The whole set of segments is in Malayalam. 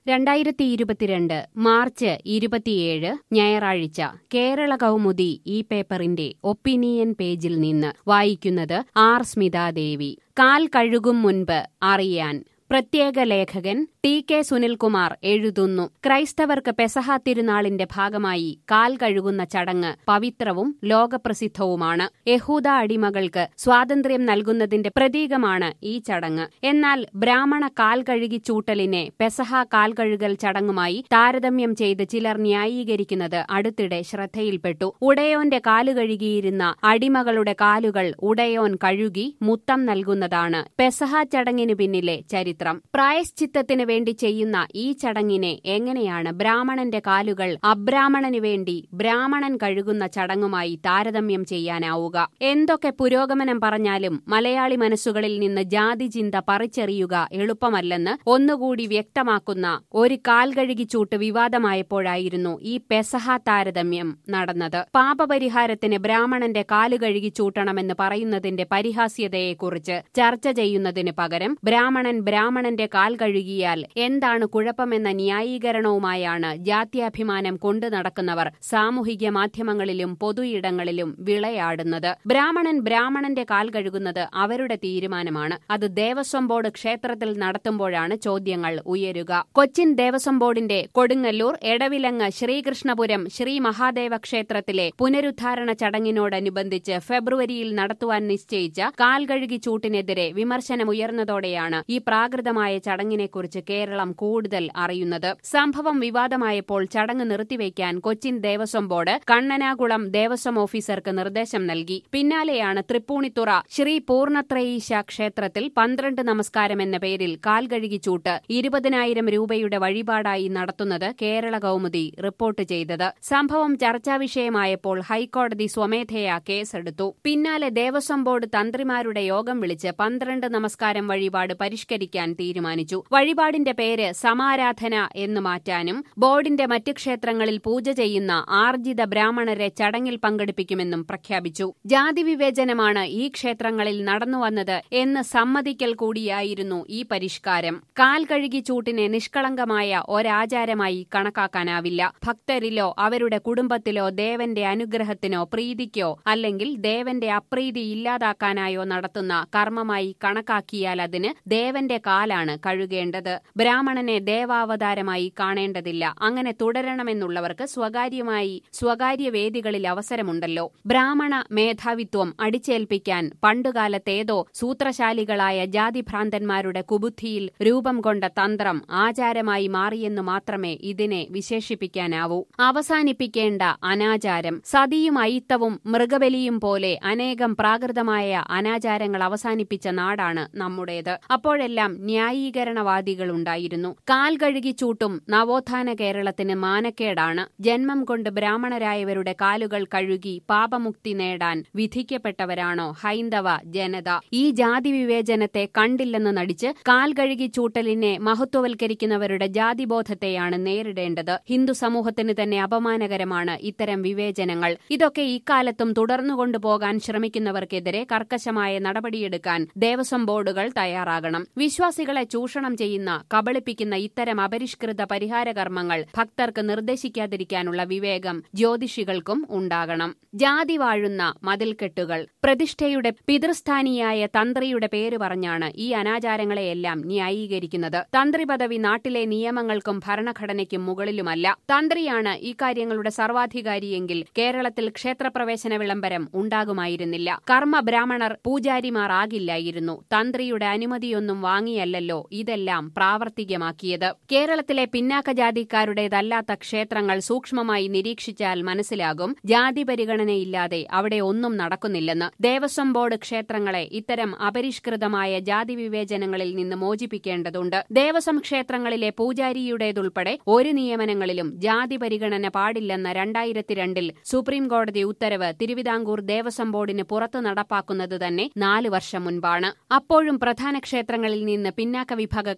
രണ്ടായിരത്തി ഇരുപത്തിരണ്ട് മാർച്ച് ഇരുപത്തിയേഴ് ഞായറാഴ്ച കേരള കൗമുദി ഈ പേപ്പറിന്റെ ഒപ്പീനിയൻ പേജിൽ നിന്ന് വായിക്കുന്നത് ആർ സ്മിതാദേവി കാൽ കഴുകും മുൻപ് അറിയാൻ പ്രത്യേക ലേഖകൻ ടി കെ സുനിൽകുമാർ എഴുതുന്നു ക്രൈസ്തവർക്ക് പെസഹ തിരുനാളിന്റെ ഭാഗമായി കാൽ കഴുകുന്ന ചടങ്ങ് പവിത്രവും ലോകപ്രസിദ്ധവുമാണ് യഹൂദ അടിമകൾക്ക് സ്വാതന്ത്ര്യം നൽകുന്നതിന്റെ പ്രതീകമാണ് ഈ ചടങ്ങ് എന്നാൽ ബ്രാഹ്മണ കാൽ കഴുകി ചൂട്ടലിനെ പെസഹ കാൽ കഴുകൽ ചടങ്ങുമായി താരതമ്യം ചെയ്ത് ചിലർ ന്യായീകരിക്കുന്നത് അടുത്തിടെ ശ്രദ്ധയിൽപ്പെട്ടു ഉടയോന്റെ കാലു കഴുകിയിരുന്ന അടിമകളുടെ കാലുകൾ ഉടയോൻ കഴുകി മുത്തം നൽകുന്നതാണ് പെസഹ ചടങ്ങിനു പിന്നിലെ ചരിത്രം പ്രായശ്ചിത്തത്തിന് വേണ്ടി ചെയ്യുന്ന ഈ ചടങ്ങിനെ എങ്ങനെയാണ് ബ്രാഹ്മണന്റെ കാലുകൾ അബ്രാഹ്മണന് വേണ്ടി ബ്രാഹ്മണൻ കഴുകുന്ന ചടങ്ങുമായി താരതമ്യം ചെയ്യാനാവുക എന്തൊക്കെ പുരോഗമനം പറഞ്ഞാലും മലയാളി മനസ്സുകളിൽ നിന്ന് ജാതി ചിന്ത പറിച്ചെറിയുക എളുപ്പമല്ലെന്ന് ഒന്നുകൂടി വ്യക്തമാക്കുന്ന ഒരു കാൽ കഴുകിച്ചൂട്ട് വിവാദമായപ്പോഴായിരുന്നു ഈ പെസഹ താരതമ്യം നടന്നത് പാപപരിഹാരത്തിന് ബ്രാഹ്മണന്റെ കാല് കഴുകിച്ചൂട്ടണമെന്ന് പറയുന്നതിന്റെ പരിഹാസ്യതയെക്കുറിച്ച് ചർച്ച ചെയ്യുന്നതിന് പകരം ബ്രാഹ്മണൻ ബ്രാഹ്മണന്റെ കാൽ കഴുകിയാൽ എന്താണ് കുഴപ്പമെന്ന ന്യായീകരണവുമായാണ് ജാത്യാഭിമാനം കൊണ്ടു നടക്കുന്നവർ സാമൂഹിക മാധ്യമങ്ങളിലും പൊതുയിടങ്ങളിലും വിളയാടുന്നത് ബ്രാഹ്മണൻ ബ്രാഹ്മണന്റെ കാൽ കഴുകുന്നത് അവരുടെ തീരുമാനമാണ് അത് ദേവസ്വം ബോർഡ് ക്ഷേത്രത്തിൽ നടത്തുമ്പോഴാണ് ചോദ്യങ്ങൾ ഉയരുക കൊച്ചിൻ ദേവസ്വം ബോർഡിന്റെ കൊടുങ്ങല്ലൂർ എടവിലങ്ങ് ശ്രീകൃഷ്ണപുരം ശ്രീ മഹാദേവ ക്ഷേത്രത്തിലെ പുനരുദ്ധാരണ ചടങ്ങിനോടനുബന്ധിച്ച് ഫെബ്രുവരിയിൽ നടത്തുവാൻ നിശ്ചയിച്ച കാൽ കഴുകി ചൂട്ടിനെതിരെ വിമർശനമുയർന്നതോടെയാണ് ഈ പ്രാകൃതമായ ചടങ്ങിനെക്കുറിച്ച് കേരളം കൂടുതൽ അറിയുന്നത് സംഭവം വിവാദമായപ്പോൾ ചടങ്ങ് നിർത്തിവെക്കാൻ കൊച്ചിൻ ദേവസ്വം ബോർഡ് കണ്ണനാകുളം ദേവസ്വം ഓഫീസർക്ക് നിർദ്ദേശം നൽകി പിന്നാലെയാണ് തൃപ്പൂണിത്തുറ ശ്രീ പൂർണത്രയീശ ക്ഷേത്രത്തിൽ പന്ത്രണ്ട് നമസ്കാരം എന്ന പേരിൽ കാൽകഴുകിച്ചൂട്ട് ഇരുപതിനായിരം രൂപയുടെ വഴിപാടായി നടത്തുന്നത് കേരള കൗമുദി റിപ്പോർട്ട് ചെയ്തത് സംഭവം ചർച്ചാ വിഷയമായപ്പോൾ ഹൈക്കോടതി സ്വമേധയാ കേസെടുത്തു പിന്നാലെ ദേവസ്വം ബോർഡ് തന്ത്രിമാരുടെ യോഗം വിളിച്ച് പന്ത്രണ്ട് നമസ്കാരം വഴിപാട് പരിഷ്കരിക്കാൻ തീരുമാനിച്ചു വഴിപാടിന്റെ പേര് സമാരാധന എന്ന് മാറ്റാനും ബോർഡിന്റെ മറ്റ് ക്ഷേത്രങ്ങളിൽ പൂജ ചെയ്യുന്ന ആർജിത ബ്രാഹ്മണരെ ചടങ്ങിൽ പങ്കെടുപ്പിക്കുമെന്നും പ്രഖ്യാപിച്ചു ജാതി വിവേചനമാണ് ഈ ക്ഷേത്രങ്ങളിൽ നടന്നുവന്നത് എന്ന് സമ്മതിക്കൽ കൂടിയായിരുന്നു ഈ പരിഷ്കാരം കാൽ കഴുകി ചൂട്ടിനെ നിഷ്കളങ്കമായ ഒരാചാരമായി കണക്കാക്കാനാവില്ല ഭക്തരിലോ അവരുടെ കുടുംബത്തിലോ ദേവന്റെ അനുഗ്രഹത്തിനോ പ്രീതിക്കോ അല്ലെങ്കിൽ ദേവന്റെ അപ്രീതി ഇല്ലാതാക്കാനായോ നടത്തുന്ന കർമ്മമായി കണക്കാക്കിയാൽ അതിന് ദേവന്റെ കാലാണ് കഴുകേണ്ടത് ബ്രാഹ്മണനെ ദേവാവതാരമായി കാണേണ്ടതില്ല അങ്ങനെ തുടരണമെന്നുള്ളവർക്ക് സ്വകാര്യമായി സ്വകാര്യ വേദികളിൽ അവസരമുണ്ടല്ലോ ബ്രാഹ്മണ മേധാവിത്വം അടിച്ചേൽപ്പിക്കാൻ പണ്ടുകാലത്തേതോ സൂത്രശാലികളായ ജാതിഭ്രാന്തന്മാരുടെ കുബുദ്ധിയിൽ രൂപം കൊണ്ട തന്ത്രം ആചാരമായി മാറിയെന്നു മാത്രമേ ഇതിനെ വിശേഷിപ്പിക്കാനാവൂ അവസാനിപ്പിക്കേണ്ട അനാചാരം സതിയും അയിത്തവും മൃഗബലിയും പോലെ അനേകം പ്രാകൃതമായ അനാചാരങ്ങൾ അവസാനിപ്പിച്ച നാടാണ് നമ്മുടേത് അപ്പോഴെല്ലാം ന്യായീകരണവാദികളുണ്ടായിരുന്നു കാൽ കഴുകി ചൂട്ടും നവോത്ഥാന കേരളത്തിന് മാനക്കേടാണ് ജന്മം കൊണ്ട് ബ്രാഹ്മണരായവരുടെ കാലുകൾ കഴുകി പാപമുക്തി നേടാൻ വിധിക്കപ്പെട്ടവരാണോ ഹൈന്ദവ ജനത ഈ ജാതി വിവേചനത്തെ കണ്ടില്ലെന്ന് നടിച്ച് കാൽ കഴുകി ചൂട്ടലിനെ മഹത്വവൽക്കരിക്കുന്നവരുടെ ജാതിബോധത്തെയാണ് നേരിടേണ്ടത് ഹിന്ദു സമൂഹത്തിന് തന്നെ അപമാനകരമാണ് ഇത്തരം വിവേചനങ്ങൾ ഇതൊക്കെ ഇക്കാലത്തും തുടർന്നുകൊണ്ടുപോകാൻ ശ്രമിക്കുന്നവർക്കെതിരെ കർക്കശമായ നടപടിയെടുക്കാൻ ദേവസ്വം ബോർഡുകൾ തയ്യാറാകണം വിശ്വാസികളെ ചൂഷണം ചെയ്യുന്ന കബളിപ്പിക്കുന്ന ഇത്തരം അപരിഷ്കൃത പരിഹാര കർമ്മങ്ങൾ ഭക്തർക്ക് നിർദ്ദേശിക്കാതിരിക്കാനുള്ള വിവേകം ജ്യോതിഷികൾക്കും ഉണ്ടാകണം ജാതി വാഴുന്ന മതിൽക്കെട്ടുകൾ പ്രതിഷ്ഠയുടെ പിതൃസ്ഥാനിയായ തന്ത്രിയുടെ പേര് പറഞ്ഞാണ് ഈ അനാചാരങ്ങളെയെല്ലാം ന്യായീകരിക്കുന്നത് തന്ത്രി പദവി നാട്ടിലെ നിയമങ്ങൾക്കും ഭരണഘടനയ്ക്കും മുകളിലുമല്ല തന്ത്രിയാണ് ഇക്കാര്യങ്ങളുടെ സർവാധികാരിയെങ്കിൽ കേരളത്തിൽ ക്ഷേത്രപ്രവേശന വിളംബരം ഉണ്ടാകുമായിരുന്നില്ല കർമ്മ ബ്രാഹ്മണർ പൂജാരിമാർ ആകില്ലായിരുന്നു തന്ത്രിയുടെ അനുമതിയൊന്നും വാങ്ങിയല്ലല്ലോ ഇതെല്ലാം പ്രാവർത്തികമാക്കിയത് കേരളത്തിലെ പിന്നാക്ക ജാതിക്കാരുടേതല്ലാത്ത ക്ഷേത്രങ്ങൾ സൂക്ഷ്മമായി നിരീക്ഷിച്ചാൽ മനസ്സിലാകും ജാതി പരിഗണനയില്ലാതെ അവിടെ ഒന്നും നടക്കുന്നില്ലെന്ന് ദേവസ്വം ബോർഡ് ക്ഷേത്രങ്ങളെ ഇത്തരം അപരിഷ്കൃതമായ ജാതി വിവേചനങ്ങളിൽ നിന്ന് മോചിപ്പിക്കേണ്ടതുണ്ട് ദേവസ്വം ക്ഷേത്രങ്ങളിലെ പൂജാരിയുടേതുൾപ്പെടെ ഒരു നിയമനങ്ങളിലും ജാതി പരിഗണന പാടില്ലെന്ന രണ്ടായിരത്തി രണ്ടിൽ സുപ്രീം കോടതി ഉത്തരവ് തിരുവിതാംകൂർ ദേവസ്വം ബോർഡിന് പുറത്തു നടപ്പാക്കുന്നത് തന്നെ നാല് വർഷം മുൻപാണ് അപ്പോഴും പ്രധാന ക്ഷേത്രങ്ങളിൽ നിന്ന് പിന്നാക്ക വിഭാഗക്കാരെ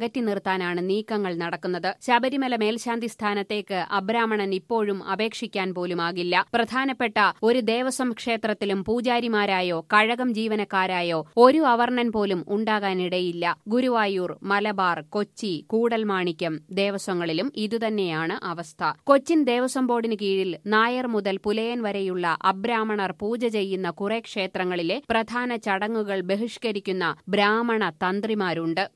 അകറ്റി നിർത്താനാണ് നീക്കങ്ങൾ നടക്കുന്നത് ശബരിമല മേൽശാന്തി സ്ഥാനത്തേക്ക് അബ്രാഹ്മണൻ ഇപ്പോഴും അപേക്ഷിക്കാൻ പോലുമാകില്ല പ്രധാനപ്പെട്ട ഒരു ദേവസ്വം ക്ഷേത്രത്തിലും പൂജാരിമാരായോ കഴകം ജീവനക്കാരായോ ഒരു അവർണൻ പോലും ഉണ്ടാകാനിടയില്ല ഗുരുവായൂർ മലബാർ കൊച്ചി കൂടൽമാണിക്യം ദേവസ്വങ്ങളിലും ഇതുതന്നെയാണ് അവസ്ഥ കൊച്ചിൻ ദേവസ്വം ബോർഡിന് കീഴിൽ നായർ മുതൽ പുലയൻ വരെയുള്ള അബ്രാഹ്മണർ പൂജ ചെയ്യുന്ന കുറെ ക്ഷേത്രങ്ങളിലെ പ്രധാന ചടങ്ങുകൾ ബഹിഷ്കരിക്കുന്ന ബ്രാഹ്മണ തന്ത്രിമാരുണ്ട്